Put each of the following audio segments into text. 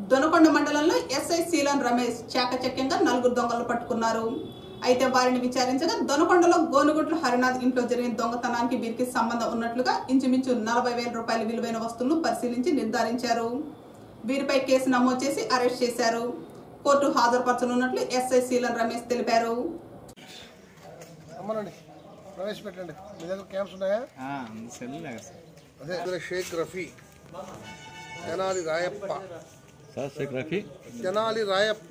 దొనకొండ మండలంలో ఎస్ఐ శీలన్ రమేష్ చాకచక్యంగా నలుగురు దొంగలను పట్టుకున్నారు అయితే వారిని విచారించగా దొనకొండలో గోనుగుట్ల హరినాథ్ ఇంట్లో జరిగిన దొంగతనానికి వీరికి సంబంధం ఉన్నట్లుగా ఇంచుమించు నలభై వేల రూపాయల విలువైన వస్తువులను పరిశీలించి నిర్ధారించారు వీరిపై కేసు నమోదు చేసి అరెస్ట్ చేశారు కోర్టు హాజరుపరచనున్నట్లు ఎస్ఐ శీలన్ రమేష్ తెలిపారు అమ్మనండి ప్రవేశపెట్టండి మీ దగ్గర క్యాంప్స్ ఉన్నాయా సెల్ లాగా సార్ అదే దగ్గర షేక్ రఫీ తెనాలి రాయప్ప సార్ షేక్ రఫీ తెనాలి రాయప్ప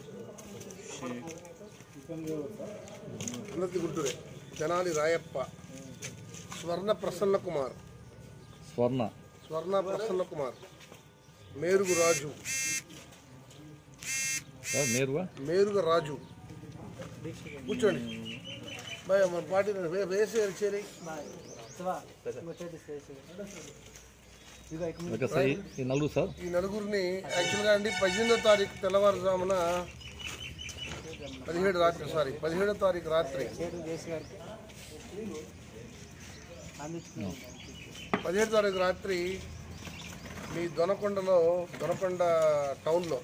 ఉన్నతి గుంటూరే తెనాలి రాయప్ప స్వర్ణ ప్రసన్న కుమార్ స్వర్ణ స్వర్ణ ప్రసన్న కుమార్ మేరుగు రాజు సార్ నేరుగా మేరుగ రాజు కూర్చోండి బాయ్ మన పార్టీ వేసి చేరి ఓకే సార్ ఈ- ఈ నలుగురు సార్ ఈ నలుగురిని యాక్చువల్గా అండి పద్దెనిమిదో తారీఖు తెల్లవారుజామున పదిహేడు రాత్రి సారీ పదిహేడో తారీఖు రాత్రి పదిహేడు తారీఖు రాత్రి మీ దొనకొండలో దొనకొండ టౌన్లో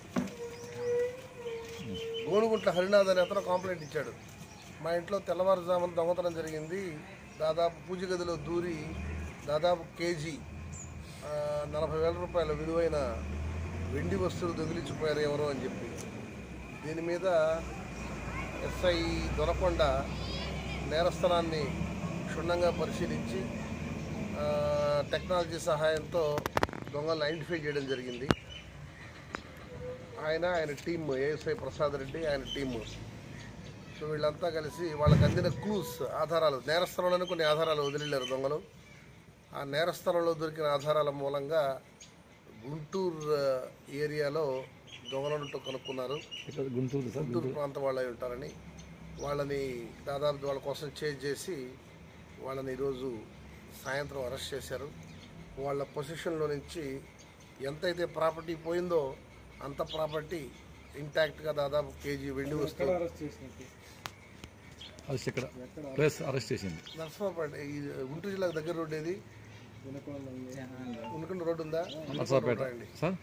గోనుగుంట్ల హరినాథ్ అనే అతను కంప్లైంట్ ఇచ్చాడు మా ఇంట్లో తెల్లవారుజామున దొంగతనం జరిగింది దాదాపు పూజ గదిలో దూరి దాదాపు కేజీ ఆ, నలభై వేల రూపాయల విలువైన వెండి వస్తువులు దొంగిలించిపోయారు ఎవరో అని చెప్పి దీని మీద ఎస్ఐ దొరకొండ నేరస్థలాన్ని క్షుణ్ణంగా పరిశీలించి ఆ, టెక్నాలజీ సహాయంతో దొంగలను ఐడెంటిఫై చేయడం జరిగింది ఆయన ఆయన టీమ్ ఏఎస్ఐ ప్రసాద్ రెడ్డి ఆయన టీము సో వీళ్ళంతా కలిసి వాళ్ళకి అందిన క్లూస్ ఆధారాలు నేరస్థలంలోనే కొన్ని ఆధారాలు వదిలేరు దొంగలు ఆ నేరస్థలంలో దొరికిన ఆధారాల మూలంగా గుంటూరు ఆ, ఏరియాలో దొంగలను కనుక్కున్నారు ఇక్కడ గుంటూరు సార్ గుంటూరు ప్రాంతం వాళ్ళు అయి ఉంటారని వాళ్ళని దాదాపు వాళ్ళ కోసం చేజ్ చేసి వాళ్ళని ఈరోజు సాయంత్రం అరెస్ట్ చేశారు వాళ్ళ పొజిషన్లో నుంచి ఎంతైతే ప్రాపర్టీ పోయిందో అంత ప్రాపర్టీ ఇంటాక్ట్గా దాదాపు కేజీ వెండి వస్తుంది అరెస్ట్ ఇక్కడ ప్లేస్ అరెస్ట్ చేసింది నర్సరావుపేట ఈ గుంటూరు జిల్లాకు దగ్గర రోడ్డు ఏది ఉనకొండ రోడ్డు ఉందా నర్సాపేట రండి. సార్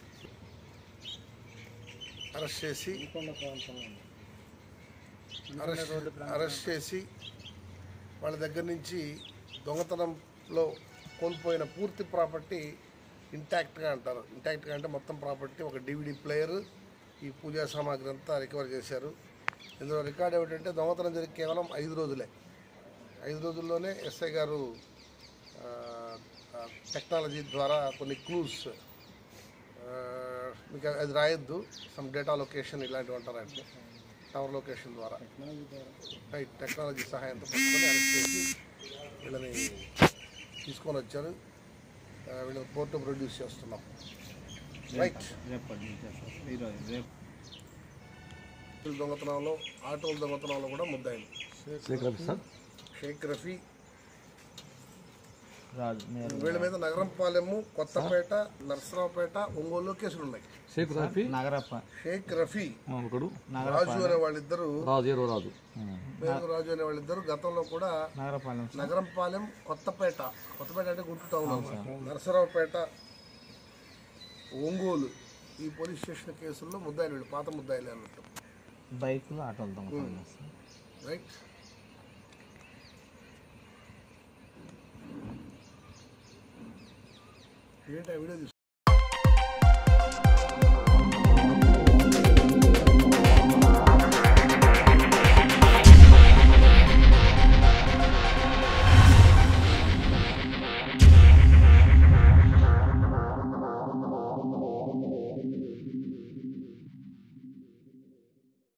అరెస్ట్ చేసి అరెస్ట్ అరెస్ట్ చేసి వాళ్ళ దగ్గర నుంచి దొంగతనంలో కోల్పోయిన పూర్తి ప్రాపర్టీ ఇంటాక్ట్గా అంటారు ఇంటాక్ట్గా అంటే మొత్తం ప్రాపర్టీ ఒక డివిడి ప్లేయర్ ఈ పూజా సామాగ్రి అంతా రికవర్ చేశారు ఇందులో రికార్డ్ ఏమిటంటే దొంగతనం జరిగి కేవలం ఐదు రోజులే ఐదు రోజుల్లోనే ఎస్ఐ గారు ఆ, ఆ, టెక్నాలజీ ద్వారా కొన్ని క్లూస్ మీకు అది రాయొద్దు సమ్ డేటా లొకేషన్ ఇలాంటివి అంటారంటే టవర్ లొకేషన్ ద్వారా రైట్ టెక్నాలజీ సహాయంతో పట్టుకొని అరెస్ట్ చేసి వీళ్ళని తీసుకొని వచ్చారు ఆ, వీళ్ళని కోర్టు ప్రొడ్యూస్ చేస్తున్నాం రైట్ రేపటి నుంచి సార్ ఈరోజు రేపు దొంగతనంలో ఆటోల దొంగతనంలో కూడా ముద్దాయిలు షేక్ రఫీ సార్ షేక్ రఫీ రాజు నేను వీళ్ళ మీద నగరంపాలెము కొత్తపేట నర్సరావుపేట ఒంగోలు కేసులు ఉన్నాయి షేక్ రఫీ నగరప్ప షేక్ రఫీ ఆ, ఒకడు రాజు అనే వాళ్ళిద్దరు రాజు ఏరో రాజు ఉమ్. మేరకు రాజు అనే వాళ్ళిద్దరు గతంలో కూడా నగరపాలెం నగరంపాలెం కొత్తపేట కొత్తపేట అంటే గుంటూరు టౌన్ అన్నమాట. నరసరావుపేట ఒంగోలు ఈ పోలీస్ స్టేషన్ కేసుల్లో ముద్దాయిలు వీళ్ళు పాత ముద్దాయిలు అన్నట్టు బైకులు ఆటోలు దొంగతనం సార్ రైట్ ఏంటి ఆ వీడియో